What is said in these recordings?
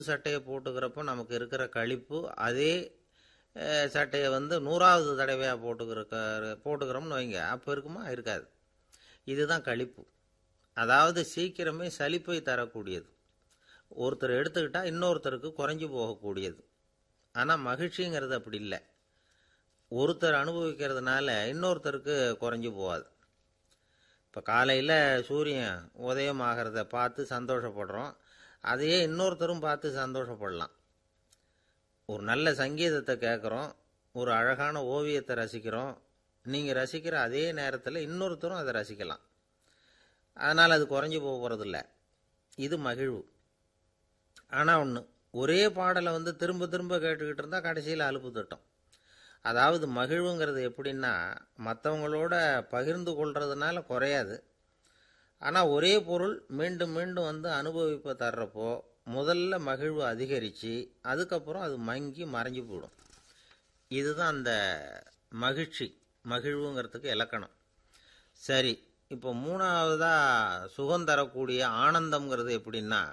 சட்டையை போட்டுக்கிறப்போ நமக்கு இருக்கிற களிப்பு அதே அஹ், சட்டையை வந்து நூறாவது தடவையாக போட்டுக்கிற போட்டுக்கிறோம்னு வைங்க அப்போ இருக்குமா இருக்காது இதுதான் களிப்பு அதாவது சீக்கிரமே சலிப்பை தரக்கூடியது ஒருத்தர் எடுத்துக்கிட்டால் இன்னொருத்தருக்கு குறைஞ்சி போகக்கூடியது ஆனால் மகிழ்ச்சிங்கிறது அப்படி இல்லை ஒருத்தர் அனுபவிக்கிறதுனால இன்னொருத்தருக்கு குறைஞ்சி போகாது இப்போ காலையில் சூரியன் உதயம் ஆகிறத பார்த்து சந்தோஷப்படுறோம் அதையே இன்னொருத்தரும் பார்த்து சந்தோஷப்படலாம் ஒரு நல்ல சங்கீதத்தை கேட்குறோம் ஒரு அழகான ஓவியத்தை ரசிக்கிறோம் நீங்கள் ரசிக்கிற அதே நேரத்தில் இன்னொருத்தரும் அதை ரசிக்கலாம் அதனால் அது குறைஞ்சி போக போகிறதில்ல இது மகிழ்வு ஆனால் ஒன்று ஒரே பாடலை வந்து திரும்ப திரும்ப கேட்டுக்கிட்டு இருந்தால் கடைசியில் அலுப்பு தட்டும் அதாவது மகிழ்வுங்கிறது எப்படின்னா மற்றவங்களோட பகிர்ந்து கொள்றதுனால குறையாது ஆனால் ஒரே பொருள் மீண்டும் மீண்டும் வந்து அனுபவிப்ப தர்றப்போ முதல்ல மகிழ்வு அதிகரித்து அதுக்கப்புறம் அது மங்கி மறைஞ்சு போயிடும் இதுதான் அந்த மகிழ்ச்சி மகிழ்வுங்கிறதுக்கு இலக்கணம் சரி இப்போ மூணாவதாக சுகம் தரக்கூடிய ஆனந்தம்ங்கிறது எப்படின்னா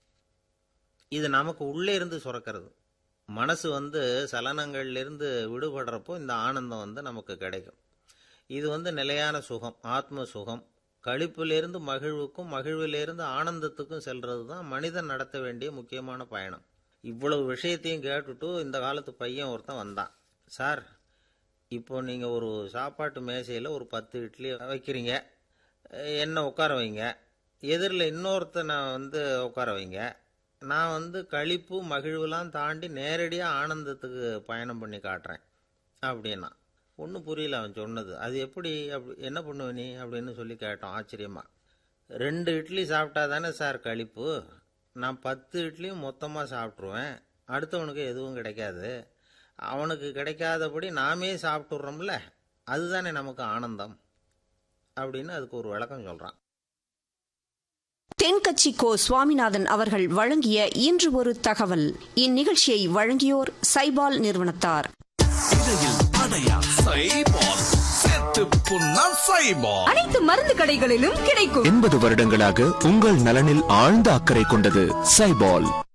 இது நமக்கு உள்ளே இருந்து சுரக்கிறது மனசு வந்து சலனங்கள்லேருந்து விடுபடுறப்போ இந்த ஆனந்தம் வந்து நமக்கு கிடைக்கும் இது வந்து நிலையான சுகம் ஆத்ம சுகம் களிப்பிலிருந்து மகிழ்வுக்கும் மகிழ்விலிருந்து ஆனந்தத்துக்கும் செல்றது தான் மனிதன் நடத்த வேண்டிய முக்கியமான பயணம் இவ்வளவு விஷயத்தையும் கேட்டுட்டு இந்த காலத்து பையன் ஒருத்தன் வந்தான் சார் இப்போ நீங்கள் ஒரு சாப்பாட்டு மேசையில் ஒரு பத்து இட்லி வைக்கிறீங்க என்ன உட்கார வைங்க எதிரில் இன்னொருத்தனை வந்து உட்கார வைங்க நான் வந்து களிப்பு மகிழ்வுலாம் தாண்டி நேரடியாக ஆனந்தத்துக்கு பயணம் பண்ணி காட்டுறேன் அப்படின்னா ஒன்றும் புரியல அவன் சொன்னது அது எப்படி அப்படி என்ன பண்ணுவ நீ அப்படின்னு சொல்லி கேட்டோம் ஆச்சரியமா ரெண்டு இட்லி சாப்பிட்டா தானே சார் களிப்பு நான் பத்து இட்லியும் மொத்தமாக சாப்பிட்ருவேன் அடுத்தவனுக்கு எதுவும் கிடைக்காது அவனுக்கு கிடைக்காதபடி நாமே சாப்பிட்டுடுறோம்ல அதுதானே நமக்கு ஆனந்தம் அப்படின்னு அதுக்கு ஒரு விளக்கம் சொல்கிறான் தென்கட்சி கோ சுவாமிநாதன் அவர்கள் வழங்கிய இன்று ஒரு தகவல் இந்நிகழ்ச்சியை வழங்கியோர் சைபால் நிறுவனத்தார் இடையில் அடையா சைபால் செத்து புண்ணா சைபால் அனைத்து மருந்து கடைகளிலும் கிடைக்கும் எண்பது வருடங்களாக உங்கள் நலனில் ஆழ்ந்த அக்கறை கொண்டது சைபால்